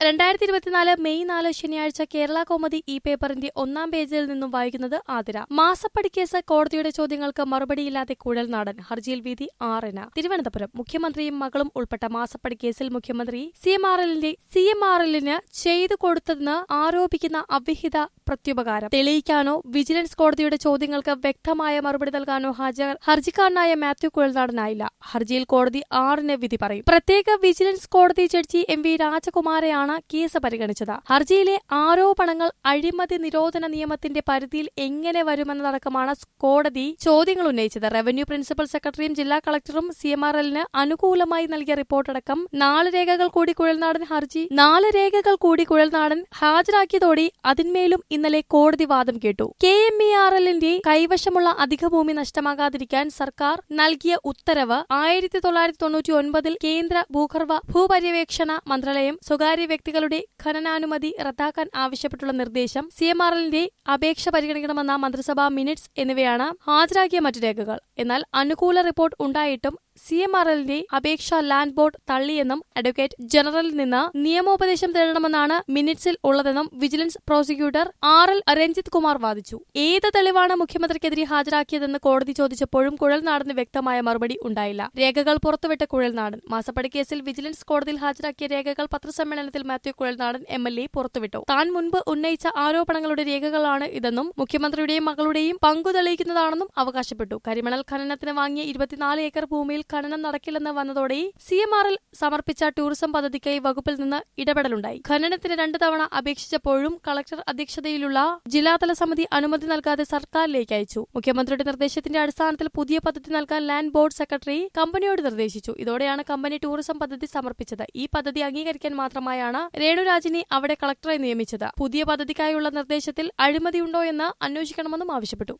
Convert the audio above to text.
രണ്ടായിരത്തി ഇരുപത്തിനാല് മെയ് നാല് ശനിയാഴ്ച കേരള കോമതി ഈ പേപ്പറിന്റെ ഒന്നാം പേജിൽ നിന്നും വായിക്കുന്നത് ആതിര മാസപ്പടി കേസ് കോടതിയുടെ ചോദ്യങ്ങൾക്ക് മറുപടിയില്ലാതെ കുഴൽനാടൻ ഹർജിയിൽ വിധി ആറിന് തിരുവനന്തപുരം മുഖ്യമന്ത്രിയും മകളും ഉൾപ്പെട്ട മാസപ്പടി കേസിൽ മുഖ്യമന്ത്രി സി എം ആർ എല്ലിന്റെ സി എം ആർ എല്ലിന് ചെയ്തു കൊടുത്തതെന്ന് ആരോപിക്കുന്ന അവിഹിത പ്രത്യുപകാരം തെളിയിക്കാനോ വിജിലൻസ് കോടതിയുടെ ചോദ്യങ്ങൾക്ക് വ്യക്തമായ മറുപടി നൽകാനോ ഹാജർ ഹർജിക്കാരനായ മാത്യു കുഴൽനാടനായില്ല ഹർജിയിൽ കോടതി ആറിന് വിധി പറയും പ്രത്യേക വിജിലൻസ് കോടതി ജഡ്ജി എം വി രാജകുമാരയാണ് കേസ് പരിഗണിച്ചത് ഹർജിയിലെ ആരോപണങ്ങൾ അഴിമതി നിരോധന നിയമത്തിന്റെ പരിധിയിൽ എങ്ങനെ വരുമെന്നതടക്കമാണ് കോടതി ചോദ്യങ്ങൾ ഉന്നയിച്ചത് റവന്യൂ പ്രിൻസിപ്പൽ സെക്രട്ടറിയും ജില്ലാ കളക്ടറും സി എം ആർ എല്ലിന് അനുകൂലമായി നൽകിയ റിപ്പോർട്ടടക്കം നാല് രേഖകൾ കൂടി കുഴൽനാടൻ ഹർജി നാല് രേഖകൾ കൂടി കുഴൽനാടൻ ഹാജരാക്കിയതോടെ അതിന്മേലും ഇന്നലെ കോടതി വാദം കേട്ടു കെ എം ഇ ആർ എല്ലിന്റെ കൈവശമുള്ള അധിക ഭൂമി നഷ്ടമാകാതിരിക്കാൻ സർക്കാർ നൽകിയ ഉത്തരവ് ആയിരത്തി തൊള്ളായിരത്തി തൊണ്ണൂറ്റി ഒൻപതിൽ കേന്ദ്ര ഭൂഗർഭ ഭൂപര്യവേക്ഷണ മന്ത്രാലയം സ്വകാര്യ വ്യക്തികളുടെ ഖനനാനുമതി റദ്ദാക്കാൻ ആവശ്യപ്പെട്ടുള്ള നിർദ്ദേശം സി എം ആർ എല്ലിന്റെ അപേക്ഷ പരിഗണിക്കണമെന്ന മന്ത്രിസഭാ മിനിറ്റ്സ് എന്നിവയാണ് ഹാജരാക്കിയ മറ്റു രേഖകൾ എന്നാൽ അനുകൂല റിപ്പോർട്ട് ഉണ്ടായിട്ടും സി എം ആർ എല്ലിന്റെ അപേക്ഷ ലാൻഡ് ബോർഡ് തള്ളിയെന്നും അഡ്വക്കേറ്റ് ജനറലിൽ നിന്ന് നിയമോപദേശം തേടണമെന്നാണ് മിനിറ്റ്സിൽ ഉള്ളതെന്നും vigilance prosecutor R L Ranjith Kumar വാദിച്ചു ഏത് തെളിവാണ് മുഖ്യമന്ത്രിക്കെതിരെ ഹാജരാക്കിയതെന്ന് കോടതി ചോദിച്ചപ്പോഴും കുഴൽനാടന് വ്യക്തമായ മറുപടി ഉണ്ടായില്ല രേഖകൾ പുറത്തുവിട്ട കുഴൽനാടൻ മാസപ്പടി കേസിൽ വിജിലൻസ് കോടതിയിൽ ഹാജരാക്കിയ രേഖകൾ പത്രസമ്മേളനത്തിൽ Mathew Kuzhalnadan M L A പുറത്തുവിട്ടു താൻ മുൻപ് ഉന്നയിച്ച ആരോപണങ്ങളുടെ രേഖകളാണ് ഇതെന്നും മുഖ്യമന്ത്രിയുടെയും മകളുടെയും പങ്കു തെളിയിക്കുന്നതാണെന്നും അവകാശപ്പെട്ടു കരിമണൽ ഖനനത്തിന് വാങ്ങിയ ഇരുപത്തിനാല് ഏക്കർ ഭൂമിയിൽ ഖനനം നടക്കില്ലെന്ന് വന്നതോടെ സി എം ആർ എൽ സമർപ്പിച്ച ടൂറിസം പദ്ധതിക്കായി വകുപ്പിൽ നിന്ന് ഇടപെടലുണ്ടായി ഖനനത്തിന് രണ്ടു തവണ അപേക്ഷിച്ചപ്പോഴും കളക്ടർ അധ്യക്ഷതയിലുള്ള ജില്ലാതല സമിതി അനുമതി നൽകാതെ സർക്കാരിലേക്ക് അയച്ചു മുഖ്യമന്ത്രിയുടെ നിർദ്ദേശത്തിന്റെ അടിസ്ഥാനത്തിൽ പുതിയ പദ്ധതി നൽകാൻ ലാൻഡ് ബോർഡ് സെക്രട്ടറി കമ്പനിയോട് നിർദ്ദേശിച്ചു ഇതോടെയാണ് കമ്പനി ടൂറിസം പദ്ധതി സമർപ്പിച്ചത് ഈ പദ്ധതി അംഗീകരിക്കാൻ മാത്രമായാണ് രേണുരാജിനെ അവിടെ കളക്ടറെ നിയമിച്ചത് പുതിയ പദ്ധതിക്കായുള്ള നിർദ്ദേശത്തിൽ അഴിമതിയുണ്ടോ എന്ന് അന്വേഷിക്കണമെന്നും ആവശ്യപ്പെട്ടു